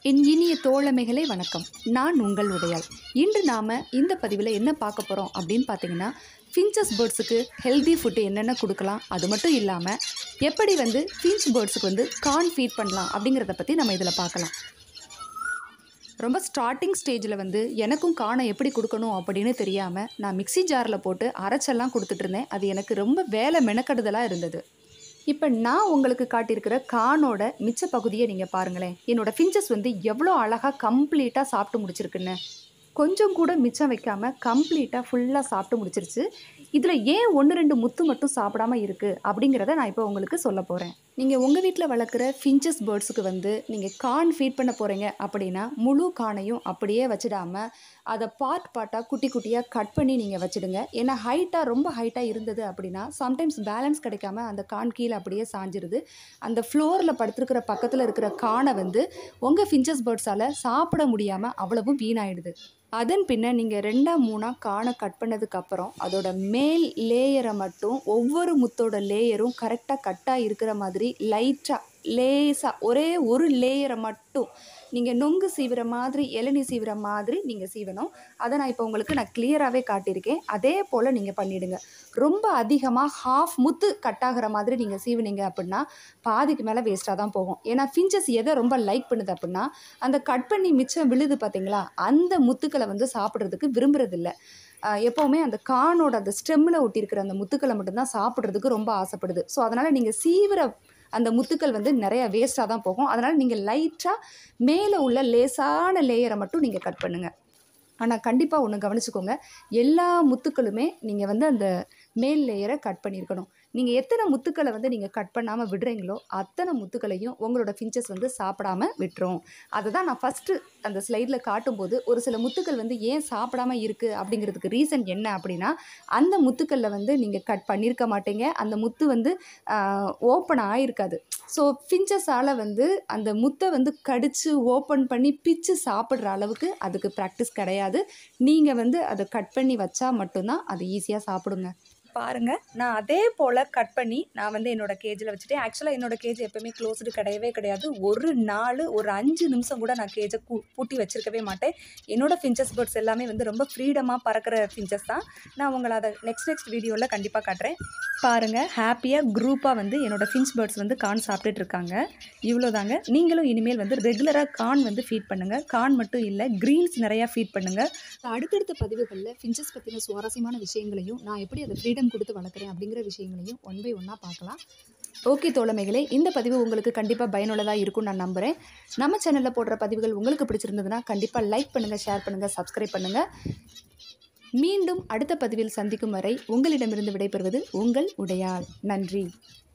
என் இனிய தோழமைகளே வணக்கம் நான் உங்கள் உடையாள் இன்று நாம் இந்த பதிவில் என்ன பார்க்க போகிறோம் அப்படின்னு பார்த்தீங்கன்னா ஃபின்ச்சஸ் பேர்ட்ஸுக்கு ஹெல்தி ஃபுட்டு என்னென்ன கொடுக்கலாம் அது மட்டும் இல்லாமல் எப்படி வந்து ஃபின்ச் பேர்ட்ஸுக்கு வந்து கார்ன் ஃபீட் பண்ணலாம் அப்படிங்கிறத பற்றி நம்ம இதில் பார்க்கலாம் ரொம்ப ஸ்டார்டிங் ஸ்டேஜில் வந்து எனக்கும் காணை எப்படி கொடுக்கணும் அப்படின்னு தெரியாமல் நான் மிக்ஸி ஜாரில் போட்டு அரைச்செல்லாம் கொடுத்துட்டு இருந்தேன் அது எனக்கு ரொம்ப வேலை மெனக்கடுதலாக இருந்தது இப்போ நான் உங்களுக்கு காட்டியிருக்கிற கானோட மிச்ச பகுதியை நீங்கள் பாருங்களேன் என்னோட ஃபின்ச்சஸ் வந்து எவ்வளோ அழகாக கம்ப்ளீட்டாக சாப்பிட்டு முடிச்சிருக்குன்னு கொஞ்சம் கூட மிச்சம் வைக்காம கம்ப்ளீட்டாக ஃபுல்லாக சாப்பிட்டு முடிச்சிருச்சு இதில் ஏன் ஒன்று ரெண்டு முத்து மட்டும் சாப்பிடாம இருக்குது அப்படிங்கிறத நான் இப்போ உங்களுக்கு சொல்ல போகிறேன் நீங்கள் உங்கள் வீட்டில் வளர்க்குற ஃபின்ச்சஸ் பேர்ட்ஸுக்கு வந்து நீங்கள் கார்ன் ஃபீட் பண்ண போகிறீங்க அப்படின்னா முழு கானையும் அப்படியே வச்சிடாம அதை பார்ட் பார்ட்டாக குட்டி குட்டியாக கட் பண்ணி நீங்கள் வச்சிடுங்க ஏன்னா ஹைட்டாக ரொம்ப ஹைட்டாக இருந்தது அப்படின்னா சம்டைம்ஸ் பேலன்ஸ் கிடைக்காம அந்த கான் கீழே அப்படியே சாஞ்சிருது அந்த ஃப்ளோரில் படுத்துருக்கிற பக்கத்தில் இருக்கிற கானை வந்து உங்கள் ஃபின்ச்சஸ் பேர்ட்ஸால் சாப்பிட முடியாமல் அவ்வளவும் வீணாயிடுது அதன் பின்ன நீங்கள் ரெண்டாக மூணாக காணை கட் பண்ணதுக்கப்புறம் அதோட மேல் லேயரை மட்டும் ஒவ்வொரு முத்தோட லேயரும் கரெக்டாக கட்டாக இருக்கிற மாதிரி லைட்டாக லேசாக ஒரே ஒரு லேயரை மட்டும் நீங்கள் நொங்கு சீவுற மாதிரி இளநீ சீவுற மாதிரி நீங்கள் சீவணும் அதை நான் இப்போ உங்களுக்கு நான் கிளியராகவே காட்டியிருக்கேன் அதே போல் நீங்கள் பண்ணிவிடுங்க ரொம்ப அதிகமாக ஹாஃப் முத்து கட் ஆகிற மாதிரி நீங்கள் சீவுனீங்க அப்படின்னா பாதிக்கு மேலே வேஸ்ட்டாக தான் போகும் ஏன்னா ஃபின்ச்சஸ் எதை ரொம்ப லைக் பண்ணுது அப்படின்னா அந்த கட் பண்ணி மிச்சம் விழுது பார்த்தீங்களா அந்த முத்துக்களை வந்து சாப்பிட்றதுக்கு விரும்புறதில்ல ஆஹ் எப்போவுமே அந்த கானோட அந்த ஸ்டெம்மில் ஒட்டியிருக்கிற அந்த முத்துக்களை மட்டும்தான் சாப்பிட்றதுக்கு ரொம்ப ஆசைப்படுது ஸோ அதனால் நீங்கள் சீவிர அந்த முத்துக்கள் வந்து நிறைய வேஸ்ட்டாக தான் போகும் அதனால் நீங்கள் லைட்டாக மேலே உள்ள லேசான லேயரை மட்டும் நீங்கள் கட் பண்ணுங்கள் ஆனால் கண்டிப்பாக ஒன்று கவனிச்சுக்கோங்க எல்லா முத்துக்களுமே நீங்கள் வந்து அந்த மேல் லேயரை கட் பண்ணியிருக்கணும் நீங்கள் எத்தனை முத்துக்களை வந்து நீங்கள் கட் பண்ணாமல் விடுறீங்களோ அத்தனை முத்துக்களையும் உங்களோட ஃபின்ச்சஸ் வந்து சாப்பிடாம விட்டுரும் அதை தான் நான் ஃபஸ்ட்டு அந்த ஸ்லைடில் காட்டும்போது ஒரு சில முத்துக்கள் வந்து ஏன் சாப்பிடாம இருக்குது அப்படிங்கிறதுக்கு ரீசன் என்ன அப்படின்னா அந்த முத்துக்களில் வந்து நீங்கள் கட் பண்ணியிருக்க மாட்டீங்க அந்த முத்து வந்து ஓப்பன் ஆகிருக்காது ஸோ ஃபின்ச்சஸால் வந்து அந்த முத்தை வந்து கடித்து ஓப்பன் பண்ணி பிச்சு சாப்பிட்ற அளவுக்கு அதுக்கு ப்ராக்டிஸ் கிடையாது நீங்கள் வந்து அதை கட் பண்ணி வச்சா மட்டும்தான் அது ஈஸியாக சாப்பிடுங்க பாருங்கள் நான் அதே போல் கட் பண்ணி நான் வந்து என்னோட கேஜில் வச்சுட்டேன் ஆக்சுவலாக என்னோட கேஜ் எப்போவுமே க்ளோஸ்டு கிடையவே கிடையாது ஒரு நாள் ஒரு அஞ்சு நிமிஷம் கூட நான் கேஜை கூ பூட்டி வச்சிருக்கவே மாட்டேன் என்னோட ஃபின்ச்சஸ் பேர்ட்ஸ் எல்லாமே வந்து ரொம்ப ஃப்ரீடமாக பறக்கிற ஃபின்ச்சஸ் தான் நான் உங்களை அதை நெக்ஸ்ட் நெக்ஸ்ட் வீடியோவில் கண்டிப்பாக காட்டுறேன் பாருங்கள் ஹாப்பியாக குரூப்பாக வந்து என்னோட ஃபின்ச் பேர்ட்ஸ் வந்து கார்ன் சாப்பிட்டுட்டு இருக்காங்க இவ்வளோதாங்க நீங்களும் இனிமேல் வந்து ரெகுலராக கார்ன் வந்து ஃபீட் பண்ணுங்கள் கார்ன் மட்டும் இல்லை க்ரீன்ஸ் நிறையா ஃபீட் பண்ணுங்கள் அடுத்தடுத்த பதிவுகளில் ஃபின்ச்சஸ் பற்றின சுவாரஸ்யமான விஷயங்களையும் நான் எப்படி அதை ஃப்ரீடம் கொடுத்து வளர்க்குறேன் அப்படிங்கிற விஷயங்களையும் ஒன் பை ஒன்னாக பார்க்கலாம் ஓகே தோழமைகளே இந்த பதிவு உங்களுக்கு கண்டிப்பாக பயனுள்ளதாக இருக்கும்னு நான் நம்புகிறேன் நம்ம சேனலில் போடுற பதிவுகள் உங்களுக்கு பிடிச்சிருந்ததுன்னா கண்டிப்பாக லைக் பண்ணுங்கள் ஷேர் பண்ணுங்கள் சப்ஸ்கிரைப் பண்ணுங்கள் மீண்டும் அடுத்த பதிவில் சந்திக்கும் வரை உங்களிடமிருந்து விடைபெறுவது உங்கள் உடையாள் நன்றி